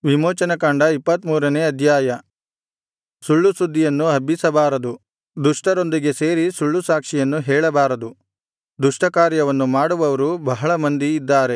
ವಿಮೋಚನಕಾಂಡ ಇಪ್ಪತ್ತಮೂರನೇ ಅಧ್ಯಾಯ ಸುಳ್ಳು ಸುದ್ದಿಯನ್ನು ಹಬ್ಬಿಸಬಾರದು ದುಷ್ಟರೊಂದಿಗೆ ಸೇರಿ ಸುಳ್ಳು ಸಾಕ್ಷಿಯನ್ನು ಹೇಳಬಾರದು ದುಷ್ಟಕಾರ್ಯವನ್ನು ಮಾಡುವವರು ಬಹಳ ಮಂದಿ ಇದ್ದಾರೆ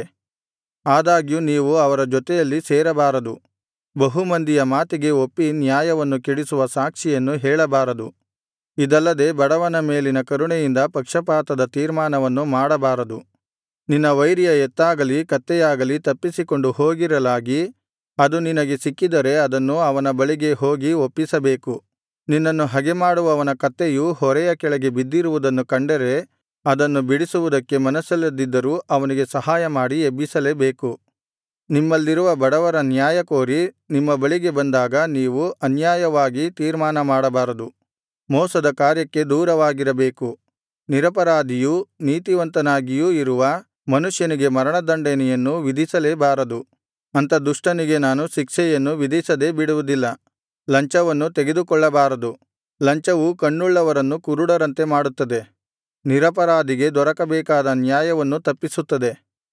ಆದಾಗ್ಯೂ ನೀವು ಅವರ ಜೊತೆಯಲ್ಲಿ ಸೇರಬಾರದು ಬಹು ಮಂದಿಯ ಮಾತಿಗೆ ಒಪ್ಪಿ ನ್ಯಾಯವನ್ನು ಕೆಡಿಸುವ ಸಾಕ್ಷಿಯನ್ನು ಹೇಳಬಾರದು ಇದಲ್ಲದೆ ಬಡವನ ಮೇಲಿನ ಕರುಣೆಯಿಂದ ಪಕ್ಷಪಾತದ ತೀರ್ಮಾನವನ್ನು ಮಾಡಬಾರದು ನಿನ್ನ ವೈರಿಯ ಎತ್ತಾಗಲಿ ಕತ್ತೆಯಾಗಲಿ ತಪ್ಪಿಸಿಕೊಂಡು ಹೋಗಿರಲಾಗಿ ಅದು ನಿನಗೆ ಸಿಕ್ಕಿದರೆ ಅದನ್ನು ಅವನ ಬಳಿಗೆ ಹೋಗಿ ಒಪ್ಪಿಸಬೇಕು ನಿನ್ನನ್ನು ಹಗೆಮಾಡುವವನ ಕತ್ತೆಯು ಹೊರೆಯ ಕೆಳಗೆ ಬಿದ್ದಿರುವುದನ್ನು ಕಂಡರೆ ಅದನ್ನು ಬಿಡಿಸುವುದಕ್ಕೆ ಮನಸ್ಸಿಲ್ಲದಿದ್ದರೂ ಅವನಿಗೆ ಸಹಾಯಮಾಡಿ ಎಬ್ಬಿಸಲೇಬೇಕು ನಿಮ್ಮಲ್ಲಿರುವ ಬಡವರ ನ್ಯಾಯಕೋರಿ ನಿಮ್ಮ ಬಳಿಗೆ ಬಂದಾಗ ನೀವು ಅನ್ಯಾಯವಾಗಿ ತೀರ್ಮಾನ ಮಾಡಬಾರದು ಮೋಸದ ಕಾರ್ಯಕ್ಕೆ ದೂರವಾಗಿರಬೇಕು ನಿರಪರಾಧಿಯೂ ನೀತಿವಂತನಾಗಿಯೂ ಇರುವ ಮನುಷ್ಯನಿಗೆ ಮರಣದಂಡನೆಯನ್ನು ವಿಧಿಸಲೇಬಾರದು ಅಂಥ ದುಷ್ಟನಿಗೆ ನಾನು ಶಿಕ್ಷೆಯನ್ನು ವಿಧಿಸದೆ ಬಿಡುವುದಿಲ್ಲ ಲಂಚವನ್ನು ತೆಗೆದುಕೊಳ್ಳಬಾರದು ಲಂಚವು ಕಣ್ಣುಳ್ಳವರನ್ನು ಕುರುಡರಂತೆ ಮಾಡುತ್ತದೆ ನಿರಪರಾಧಿಗೆ ದೊರಕಬೇಕಾದ ನ್ಯಾಯವನ್ನು ತಪ್ಪಿಸುತ್ತದೆ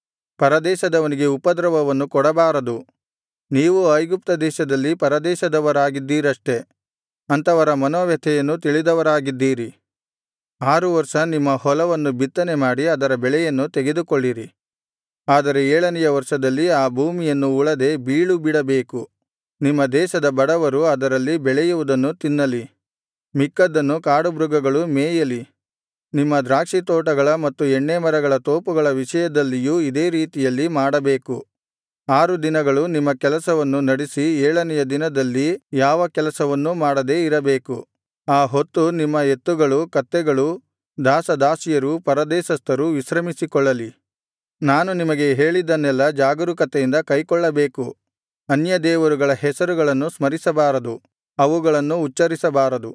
ಪರದೇಶದವನಿಗೆ ಉಪದ್ರವವನ್ನು ಕೊಡಬಾರದು ನೀವು ಐಗುಪ್ತ ದೇಶದಲ್ಲಿ ಪರದೇಶದವರಾಗಿದ್ದೀರಷ್ಟೆ ಅಂಥವರ ಮನೋವ್ಯಥೆಯನ್ನು ತಿಳಿದವರಾಗಿದ್ದೀರಿ ಆರು ವರ್ಷ ನಿಮ್ಮ ಹೊಲವನ್ನು ಬಿತ್ತನೆ ಮಾಡಿ ಅದರ ಬೆಳೆಯನ್ನು ತೆಗೆದುಕೊಳ್ಳಿರಿ ಆದರೆ ಏಳನೆಯ ವರ್ಷದಲ್ಲಿ ಆ ಭೂಮಿಯನ್ನು ಉಳದೆ ಬೀಳುಬಿಡಬೇಕು ನಿಮ್ಮ ದೇಶದ ಬಡವರು ಅದರಲ್ಲಿ ಬೆಳೆಯುವುದನ್ನು ತಿನ್ನಲಿ ಮಿಕ್ಕದ್ದನ್ನು ಕಾಡುಮೃಗಗಳು ಮೇಯಲಿ ನಿಮ್ಮ ದ್ರಾಕ್ಷಿತೋಟಗಳ ಮತ್ತು ಎಣ್ಣೇಮರಗಳ ತೋಪುಗಳ ವಿಷಯದಲ್ಲಿಯೂ ಇದೇ ರೀತಿಯಲ್ಲಿ ಮಾಡಬೇಕು ಆರು ದಿನಗಳು ನಿಮ್ಮ ಕೆಲಸವನ್ನು ನಡಿಸಿ ಏಳನೆಯ ದಿನದಲ್ಲಿ ಯಾವ ಕೆಲಸವನ್ನೂ ಮಾಡದೆ ಇರಬೇಕು ಆ ಹೊತ್ತು ನಿಮ್ಮ ಎತ್ತುಗಳು ಕತ್ತೆಗಳು ದಾಸದಾಸಿಯರು ಪರದೇಶಸ್ಥರು ವಿಶ್ರಮಿಸಿಕೊಳ್ಳಲಿ ನಾನು ನಿಮಗೆ ಹೇಳಿದ್ದನ್ನೆಲ್ಲಾ ಜಾಗರೂಕತೆಯಿಂದ ಕೈಕೊಳ್ಳಬೇಕು ಅನ್ಯದೇವರುಗಳ ಹೆಸರುಗಳನ್ನು ಸ್ಮರಿಸಬಾರದು ಅವುಗಳನ್ನು ಉಚ್ಚರಿಸಬಾರದು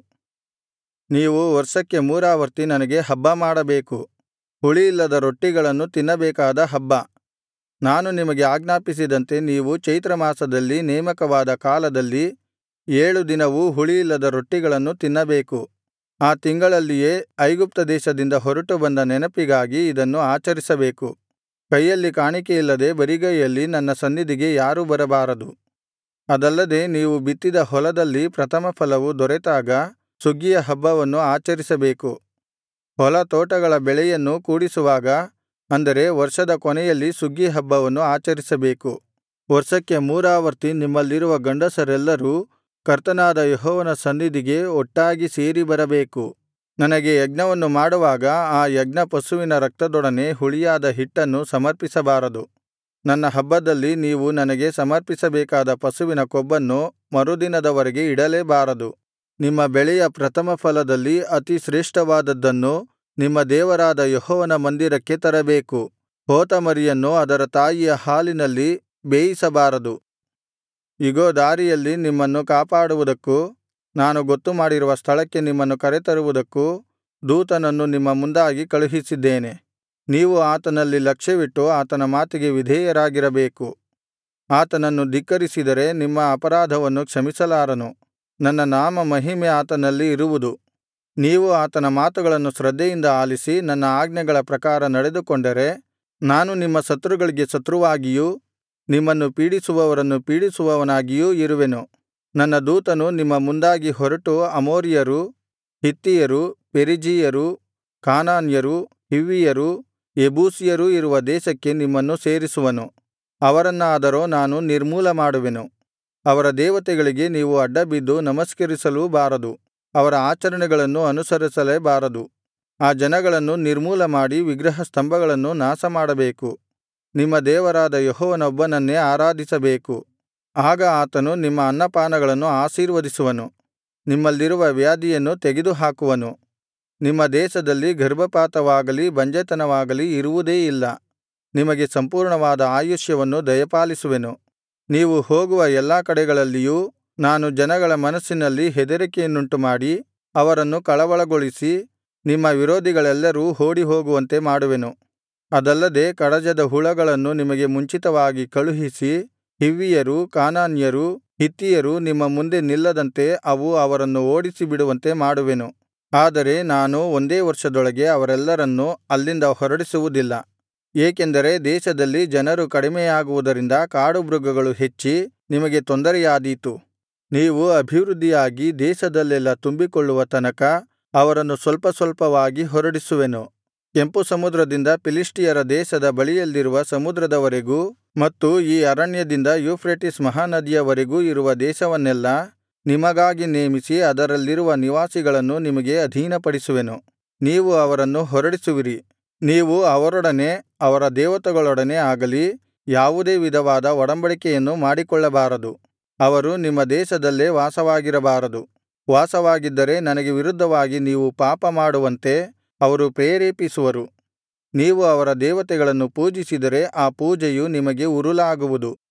ನೀವು ವರ್ಷಕ್ಕೆ ಮೂರಾವರ್ತಿ ನನಗೆ ಹಬ್ಬ ಮಾಡಬೇಕು ಹುಳಿಯಿಲ್ಲದ ರೊಟ್ಟಿಗಳನ್ನು ತಿನ್ನಬೇಕಾದ ಹಬ್ಬ ನಾನು ನಿಮಗೆ ಆಜ್ಞಾಪಿಸಿದಂತೆ ನೀವು ಚೈತ್ರಮಾಸದಲ್ಲಿ ನೇಮಕವಾದ ಕಾಲದಲ್ಲಿ ಏಳು ದಿನವೂ ಹುಳಿಯಿಲ್ಲದ ರೊಟ್ಟಿಗಳನ್ನು ತಿನ್ನಬೇಕು ಆ ತಿಂಗಳಲ್ಲಿಯೇ ಐಗುಪ್ತ ದೇಶದಿಂದ ಹೊರಟು ಬಂದ ನೆನಪಿಗಾಗಿ ಇದನ್ನು ಆಚರಿಸಬೇಕು ಕೈಯಲ್ಲಿ ಕಾಣಿಕೆಯಿಲ್ಲದೆ ಬರಿಗೈಯಲ್ಲಿ ನನ್ನ ಸನ್ನಿಧಿಗೆ ಯಾರೂ ಬರಬಾರದು ಅದಲ್ಲದೆ ನೀವು ಬಿತ್ತಿದ ಹೊಲದಲ್ಲಿ ಪ್ರಥಮಫಲವು ದೊರೆತಾಗ ಸುಗ್ಗಿಯ ಹಬ್ಬವನ್ನು ಆಚರಿಸಬೇಕು ಹೊಲ ತೋಟಗಳ ಬೆಳೆಯನ್ನು ಕೂಡಿಸುವಾಗ ಅಂದರೆ ವರ್ಷದ ಕೊನೆಯಲ್ಲಿ ಸುಗ್ಗಿ ಹಬ್ಬವನ್ನು ಆಚರಿಸಬೇಕು ವರ್ಷಕ್ಕೆ ಮೂರಾವರ್ತಿ ನಿಮ್ಮಲ್ಲಿರುವ ಗಂಡಸರೆಲ್ಲರೂ ಕರ್ತನಾದ ಯೆಹೋವನ ಸನ್ನಿಧಿಗೆ ಒಟ್ಟಾಗಿ ಸೇರಿ ಬರಬೇಕು ನನಗೆ ಯಜ್ಞವನ್ನು ಮಾಡುವಾಗ ಆ ಯಜ್ಞ ಪಶುವಿನ ರಕ್ತದೊಡನೆ ಹುಳಿಯಾದ ಹಿಟ್ಟನ್ನು ಸಮರ್ಪಿಸಬಾರದು ನನ್ನ ಹಬ್ಬದಲ್ಲಿ ನೀವು ನನಗೆ ಸಮರ್ಪಿಸಬೇಕಾದ ಪಶುವಿನ ಕೊಬ್ಬನ್ನು ಮರುದಿನದವರೆಗೆ ಇಡಲೇಬಾರದು ನಿಮ್ಮ ಬೆಳೆಯ ಪ್ರಥಮಫಲದಲ್ಲಿ ಅತಿ ಶ್ರೇಷ್ಠವಾದದ್ದನ್ನು ನಿಮ್ಮ ದೇವರಾದ ಯೆಹೋವನ ಮಂದಿರಕ್ಕೆ ತರಬೇಕು ಹೋತಮರಿಯನ್ನು ಅದರ ತಾಯಿಯ ಹಾಲಿನಲ್ಲಿ ಬೇಯಿಸಬಾರದು ಇಗೋ ದಾರಿಯಲ್ಲಿ ನಿಮ್ಮನ್ನು ಕಾಪಾಡುವುದಕ್ಕೂ ನಾನು ಗೊತ್ತುಮಾಡಿರುವ ಸ್ಥಳಕ್ಕೆ ನಿಮ್ಮನ್ನು ಕರೆತರುವುದಕ್ಕೂ ದೂತನನ್ನು ನಿಮ್ಮ ಮುಂದಾಗಿ ಕಳುಹಿಸಿದ್ದೇನೆ ನೀವು ಆತನಲ್ಲಿ ಲಕ್ಷ್ಯವಿಟ್ಟು ಆತನ ಮಾತಿಗೆ ವಿಧೇಯರಾಗಿರಬೇಕು ಆತನನ್ನು ಧಿಕ್ಕರಿಸಿದರೆ ನಿಮ್ಮ ಅಪರಾಧವನ್ನು ಕ್ಷಮಿಸಲಾರನು ನನ್ನ ನಾಮ ಮಹಿಮೆ ಆತನಲ್ಲಿ ಇರುವುದು ನೀವು ಆತನ ಮಾತುಗಳನ್ನು ಶ್ರದ್ಧೆಯಿಂದ ಆಲಿಸಿ ನನ್ನ ಆಜ್ಞೆಗಳ ಪ್ರಕಾರ ನಡೆದುಕೊಂಡರೆ ನಾನು ನಿಮ್ಮ ಶತ್ರುಗಳಿಗೆ ಶತ್ರುವಾಗಿಯೂ ನಿಮ್ಮನ್ನು ಪೀಡಿಸುವವರನ್ನು ಪೀಡಿಸುವವನಾಗಿಯೂ ಇರುವೆನು ನನ್ನ ದೂತನು ನಿಮ್ಮ ಮುಂದಾಗಿ ಹೊರಟು ಅಮೋರಿಯರು ಹಿತ್ತಿಯರು ಪೆರಿಜೀಯರು ಕಾನಾನ್ಯರು ಹಿವ್ವಿಯರು ಯೆಬೂಸಿಯರೂ ಇರುವ ದೇಶಕ್ಕೆ ನಿಮ್ಮನ್ನು ಸೇರಿಸುವನು ಅವರನ್ನಾದರೋ ನಾನು ನಿರ್ಮೂಲ ಮಾಡುವೆನು ಅವರ ದೇವತೆಗಳಿಗೆ ನೀವು ಅಡ್ಡಬಿದ್ದು ನಮಸ್ಕರಿಸಲೂಬಾರದು ಅವರ ಆಚರಣೆಗಳನ್ನು ಅನುಸರಿಸಲೇಬಾರದು ಆ ಜನಗಳನ್ನು ನಿರ್ಮೂಲ ಮಾಡಿ ವಿಗ್ರಹಸ್ತಂಭಗಳನ್ನು ನಾಶಮಾಡಬೇಕು ನಿಮ್ಮ ದೇವರಾದ ಯೆಹೋವನೊಬ್ಬನನ್ನೇ ಆರಾಧಿಸಬೇಕು ಆಗ ಆತನು ನಿಮ್ಮ ಅನ್ನಪಾನಗಳನ್ನು ಆಶೀರ್ವದಿಸುವನು ನಿಮ್ಮಲ್ಲಿರುವ ವ್ಯಾಧಿಯನ್ನು ತೆಗೆದುಹಾಕುವನು ನಿಮ್ಮ ದೇಶದಲ್ಲಿ ಗರ್ಭಪಾತವಾಗಲಿ ಬಂಜೆತನವಾಗಲಿ ಇರುವುದೇ ಇಲ್ಲ ನಿಮಗೆ ಸಂಪೂರ್ಣವಾದ ಆಯುಷ್ಯವನ್ನು ದಯಪಾಲಿಸುವೆನು ನೀವು ಹೋಗುವ ಎಲ್ಲಾ ಕಡೆಗಳಲ್ಲಿಯೂ ನಾನು ಜನಗಳ ಮನಸ್ಸಿನಲ್ಲಿ ಹೆದರಿಕೆಯನ್ನುಂಟುಮಾಡಿ ಅವರನ್ನು ಕಳವಳಗೊಳಿಸಿ ನಿಮ್ಮ ವಿರೋಧಿಗಳೆಲ್ಲರೂ ಓಡಿಹೋಗುವಂತೆ ಮಾಡುವೆನು ಅದಲ್ಲದೆ ಕಡಜದ ಹುಳಗಳನ್ನು ನಿಮಗೆ ಮುಂಚಿತವಾಗಿ ಕಳುಹಿಸಿ ಹಿವ್ವಿಯರು ಕಾನಾನ್ಯರು ಹಿತ್ತಿಯರು ನಿಮ್ಮ ಮುಂದೆ ನಿಲ್ಲದಂತೆ ಅವು ಅವರನ್ನು ಓಡಿಸಿಬಿಡುವಂತೆ ಮಾಡುವೆನು ಆದರೆ ನಾನು ಒಂದೇ ವರ್ಷದೊಳಗೆ ಅವರೆಲ್ಲರನ್ನೂ ಅಲ್ಲಿಂದ ಹೊರಡಿಸುವುದಿಲ್ಲ ಏಕೆಂದರೆ ದೇಶದಲ್ಲಿ ಜನರು ಕಡಿಮೆಯಾಗುವುದರಿಂದ ಕಾಡುಮೃಗಗಳು ಹೆಚ್ಚಿ ನಿಮಗೆ ತೊಂದರೆಯಾದೀತು ನೀವು ಅಭಿವೃದ್ಧಿಯಾಗಿ ದೇಶದಲ್ಲೆಲ್ಲಾ ತುಂಬಿಕೊಳ್ಳುವ ತನಕ ಅವರನ್ನು ಸ್ವಲ್ಪ ಸ್ವಲ್ಪವಾಗಿ ಹೊರಡಿಸುವೆನು ಕೆಂಪು ಸಮುದ್ರದಿಂದ ಫಿಲಿಷ್ಟಿಯರ ದೇಶದ ಬಳಿಯಲ್ಲಿರುವ ಸಮುದ್ರದವರೆಗೂ ಮತ್ತು ಈ ಅರಣ್ಯದಿಂದ ಯೂಫ್ರೆಟಿಸ್ ಮಹಾನದಿಯವರೆಗೂ ಇರುವ ದೇಶವನ್ನೆಲ್ಲಾ ನಿಮಗಾಗಿ ನೇಮಿಸಿ ಅದರಲ್ಲಿರುವ ನಿವಾಸಿಗಳನ್ನು ನಿಮಗೆ ಅಧೀನಪಡಿಸುವೆನು ನೀವು ಅವರನ್ನು ಹೊರಡಿಸುವಿರಿ ನೀವು ಅವರೊಡನೆ ಅವರ ದೇವತೆಗಳೊಡನೆ ಆಗಲಿ ಯಾವುದೇ ವಿಧವಾದ ಒಡಂಬಡಿಕೆಯನ್ನು ಮಾಡಿಕೊಳ್ಳಬಾರದು ಅವರು ನಿಮ್ಮ ದೇಶದಲ್ಲೇ ವಾಸವಾಗಿರಬಾರದು ವಾಸವಾಗಿದ್ದರೆ ನನಗೆ ವಿರುದ್ಧವಾಗಿ ನೀವು ಪಾಪ ಮಾಡುವಂತೆ ಅವರು ಪ್ರೇರೇಪಿಸುವರು ನೀವು ಅವರ ದೇವತೆಗಳನ್ನು ಪೂಜಿಸಿದರೆ ಆ ಪೂಜೆಯು ನಿಮಗೆ ಉರುಲಾಗುವುದು